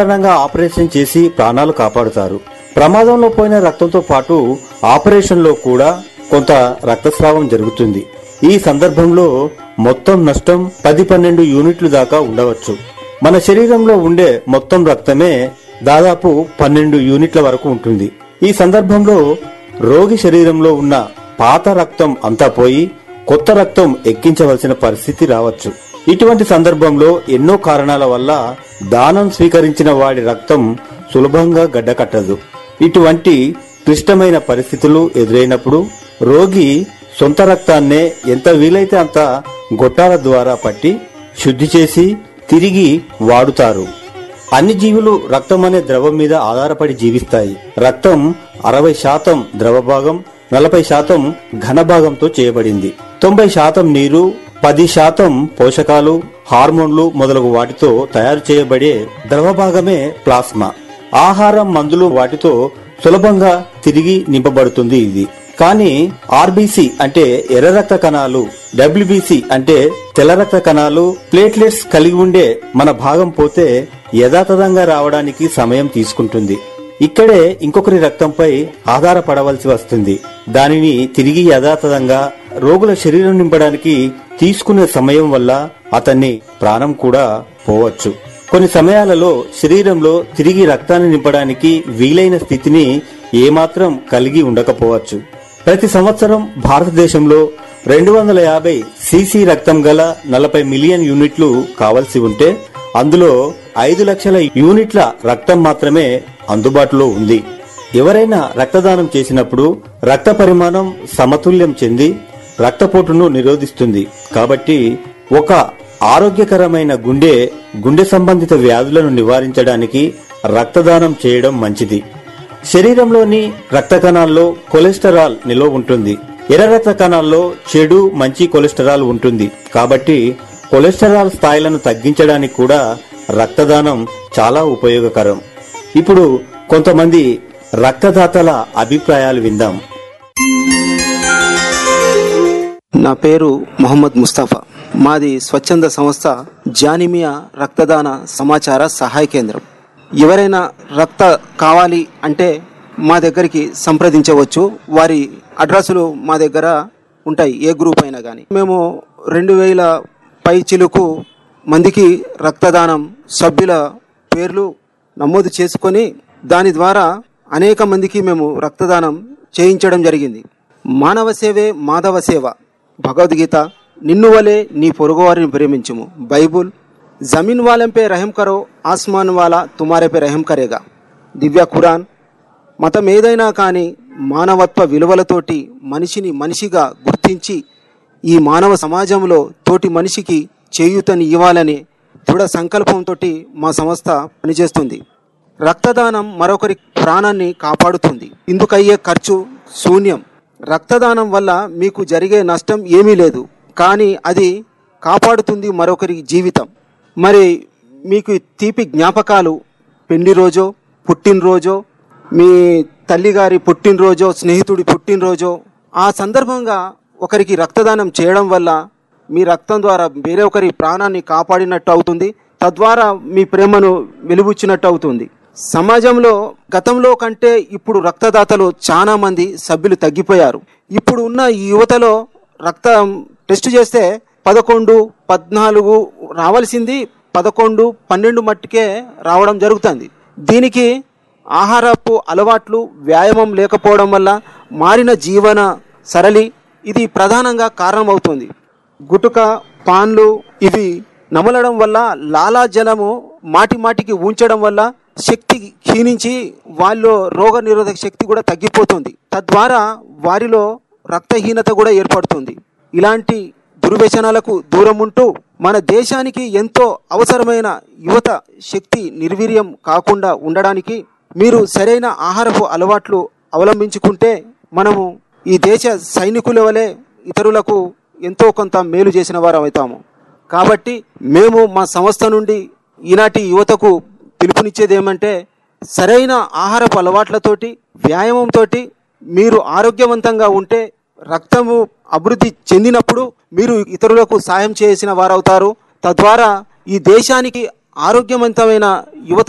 సాధారణంగా ఆపరేషన్ చేసి ప్రాణాలు కాపాడుతారు ప్రమాదంలో పోయిన రక్తంతో పాటు ఆపరేషన్లో కూడా కొంత రక్తస్రావం జరుగుతుంది ఈ సందర్భంలో మొత్తం నష్టం పది పన్నెండు యూనిట్లు దాకా ఉండవచ్చు మన శరీరంలో ఉండే మొత్తం రక్తమే దాదాపు పన్నెండు యూనిట్ల వరకు ఉంటుంది ఈ సందర్భంలో రోగి శరీరంలో ఉన్న పాత రక్తం అంతా పోయి కొత్త రక్తం ఎక్కించవలసిన పరిస్థితి రావచ్చు ఇటువంటి సందర్భంలో ఎన్నో కారణాల వల్ల దానం స్వీకరించిన వాడి రక్తం సులభంగా గడ్డకట్టదు ఇటువంటి క్లిష్టమైన పరిస్థితులు ఎదురైనప్పుడు రోగి సొంత రక్తాన్నే ఎంత వీలైతే అంత గొట్టాల ద్వారా పట్టి శుద్ధి చేసి తిరిగి వాడుతారు అన్ని జీవులు రక్తం అనే ద్రవం మీద ఆధారపడి జీవిస్తాయి రక్తం అరవై శాతం ద్రవ భాగం నలభై శాతం ఘన భాగంతో చేయబడింది తొంభై శాతం నీరు పది శాతం పోషకాలు హార్మోన్లు మొదలగు వాటితో తయారు చేయబడే ద్రవ భాగమే ప్లాస్మా ఆహారం మందులు వాటితో సులభంగా తిరిగి నింపబడుతుంది ఇది కానీ ఆర్బీసీ అంటే ఎర్ర రక్త కణాలు డబ్ల్యూబీసీ అంటే తెల్ల రక్త కణాలు ప్లేట్లెట్స్ కలిగి ఉండే మన భాగం పోతే యథాతథంగా రావడానికి సమయం తీసుకుంటుంది ఇక్కడే ఇంకొకరి రక్తంపై ఆధారపడవలసి వస్తుంది దానిని తిరిగి యథాతథంగా రోగుల శరీరం నింపడానికి తీసుకునే సమయం వల్ల అతన్ని ప్రాణం కూడా పోవచ్చు కొన్ని సమయాలలో శరీరంలో తిరిగి రక్తాన్ని నింపడానికి వీలైన స్థితిని ఏమాత్రం కలిగి ఉండకపోవచ్చు ప్రతి సంవత్సరం భారతదేశంలో రెండు వందల యాభై సీసీ రక్తం గల నలభై మిలియన్ యూనిట్లు కావలసి ఉంటే అందులో ఐదు లక్షల యూనిట్ల రక్తం మాత్రమే అందుబాటులో ఉంది ఎవరైనా రక్తదానం చేసినప్పుడు రక్త పరిమాణం సమతుల్యం చెంది రక్తపోటును నిరోధిస్తుంది కాబట్టి ఒక ఆరోగ్యకరమైన గుండె గుండె సంబంధిత వ్యాధులను నివారించడానికి రక్తదానం చేయడం మంచిది శరీరంలోని రక్త కణాల్లో కొలెస్టరాల్ నిల్వ ఉంటుంది ఎర్ర రక్త కణాల్లో చెడు మంచి కొలెస్టరాల్ ఉంటుంది కాబట్టి కొలెస్టరాల్ స్థాయిలను తగ్గించడానికి కూడా రక్తదానం చాలా ఉపయోగకరం ఇప్పుడు కొంతమంది రక్తదాతల అభిప్రాయాలు విందాం నా పేరు మొహమ్మద్ ముస్తాఫా మాది స్వచ్ఛంద సంస్థ జానిమియా రక్తదాన సమాచార సహాయ కేంద్రం ఎవరైనా రక్త కావాలి అంటే మా దగ్గరికి సంప్రదించవచ్చు వారి అడ్రస్లు మా దగ్గర ఉంటాయి ఏ గ్రూప్ అయినా కానీ మేము రెండు వేల పై చిలుకు మందికి రక్తదానం సభ్యుల పేర్లు నమోదు చేసుకొని దాని ద్వారా అనేక మందికి మేము రక్తదానం చేయించడం జరిగింది మానవ సేవే మాధవ సేవ భగవద్గీత నిన్ను వలే నీ పొరుగువారిని ప్రేమించుము బైబుల్ జమీన్ వాలంపే రహం కరో ఆస్మాన్ వాలా తుమారేపే రహం కరేగా దివ్య ఖురాన్ మతం ఏదైనా కానీ మానవత్వ విలువలతోటి మనిషిని మనిషిగా గుర్తించి ఈ మానవ సమాజంలో తోటి మనిషికి చేయూతని ఇవ్వాలని దృఢ సంకల్పంతో మా సంస్థ పనిచేస్తుంది రక్తదానం మరొకరి ప్రాణాన్ని కాపాడుతుంది ఇందుకయ్యే ఖర్చు శూన్యం రక్తదానం వల్ల మీకు జరిగే నష్టం ఏమీ లేదు కానీ అది కాపాడుతుంది మరొకరి జీవితం మరి మీకు తీపి జ్ఞాపకాలు పెళ్లి రోజో పుట్టినరోజో మీ తల్లిగారి పుట్టినరోజో స్నేహితుడి పుట్టినరోజో ఆ సందర్భంగా ఒకరికి రక్తదానం చేయడం వల్ల మీ రక్తం ద్వారా వేరే ఒకరి ప్రాణాన్ని కాపాడినట్టు అవుతుంది తద్వారా మీ ప్రేమను వెలుబుచ్చినట్టు అవుతుంది సమాజంలో గతంలో కంటే ఇప్పుడు రక్తదాతలు చాలా మంది సభ్యులు తగ్గిపోయారు ఇప్పుడు ఉన్న ఈ యువతలో రక్తం టెస్ట్ చేస్తే పదకొండు పద్నాలుగు రావాల్సింది పదకొండు పన్నెండు మట్టుకే రావడం జరుగుతుంది దీనికి ఆహారపు అలవాట్లు వ్యాయామం లేకపోవడం వల్ల మారిన జీవన సరళి ఇది ప్రధానంగా కారణమవుతుంది గుటుక పాన్లు ఇవి నమలడం వల్ల లాలాజలము మాటి మాటికి ఉంచడం వల్ల శక్తి క్షీణించి వాళ్ళలో రోగ నిరోధక శక్తి కూడా తగ్గిపోతుంది తద్వారా వారిలో రక్తహీనత కూడా ఏర్పడుతుంది ఇలాంటి దుర్వ్యసనాలకు దూరం ఉంటూ మన దేశానికి ఎంతో అవసరమైన యువత శక్తి నిర్వీర్యం కాకుండా ఉండడానికి మీరు సరైన ఆహారపు అలవాట్లు అవలంబించుకుంటే మనము ఈ దేశ సైనికుల వలె ఇతరులకు ఎంతో కొంత మేలు చేసిన వారు అవుతాము కాబట్టి మేము మా సంస్థ నుండి ఈనాటి యువతకు పిలుపునిచ్చేది ఏమంటే సరైన ఆహారపు అలవాట్లతోటి వ్యాయామంతో మీరు ఆరోగ్యవంతంగా ఉంటే రక్తము అభివృద్ధి చెందినప్పుడు మీరు ఇతరులకు సాయం చేసిన వారవుతారు తద్వారా ఈ దేశానికి ఆరోగ్యవంతమైన యువత